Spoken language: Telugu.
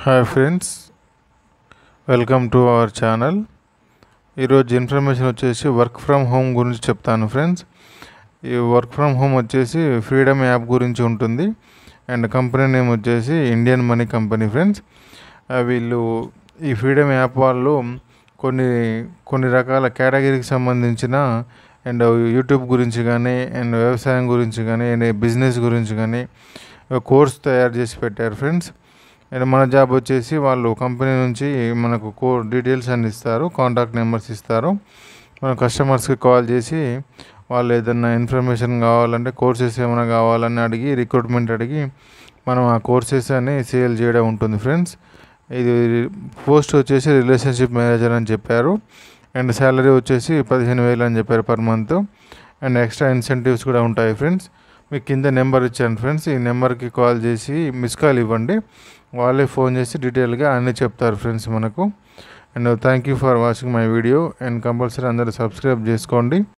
hi friends welcome to our channel ఈరోజు ఇన్ఫర్మేషన్ వచ్చేసి వర్క్ ఫ్రమ్ హోమ్ గురించి చెప్తాను ఫ్రెండ్స్ ఈ వర్క్ ఫ్రమ్ హోమ్ వచ్చేసి ఫ్రీడమ్ యాప్ గురించి ఉంటుంది అండ్ కంపెనీ నేమ్ వచ్చేసి ఇండియన్ మనీ కంపెనీ ఫ్రెండ్స్ ఆ, వీళ్ళు ఈ ఫ్రీడమ్ యాప్ వాళ్ళు కొన్ని కొన్ని రకాల కేటగిరీకి సంబంధించిన అండ్ యూట్యూబ్ గురించి కానీ అండ్ వ్యవసాయం గురించి కానీ అండ్ బిజినెస్ గురించి కానీ కోర్స్ తయారు చేసి పెట్టారు ఫ్రెండ్స్ అండ్ మన జాబ్ వచ్చేసి వాళ్ళు కంపెనీ నుంచి మనకు కో డీటెయిల్స్ అన్ని ఇస్తారు కాంటాక్ట్ నెంబర్స్ ఇస్తారు మన కస్టమర్స్కి కాల్ చేసి వాళ్ళు ఏదైనా ఇన్ఫర్మేషన్ కావాలంటే కోర్సెస్ ఏమైనా కావాలని అడిగి రిక్రూట్మెంట్ అడిగి మనం ఆ కోర్సెస్ అని సేల్ చేయడం ఉంటుంది ఫ్రెండ్స్ ఇది పోస్ట్ వచ్చేసి రిలేషన్షిప్ మేనేజర్ అని చెప్పారు అండ్ శాలరీ వచ్చేసి పదిహేను వేలు అని చెప్పారు per month and extra incentives కూడా ఉంటాయి ఫ్రెండ్స్ మీకు కింద నెంబర్ ఇచ్చాను ఫ్రెండ్స్ ఈ నెంబర్కి కాల్ చేసి మిస్ కాల్ ఇవ్వండి వాళ్ళే ఫోన్ చేసి డీటెయిల్గా అన్నీ చెప్తారు ఫ్రెండ్స్ మనకు and thank you for watching my video and compulsory అందరూ సబ్స్క్రైబ్ చేసుకోండి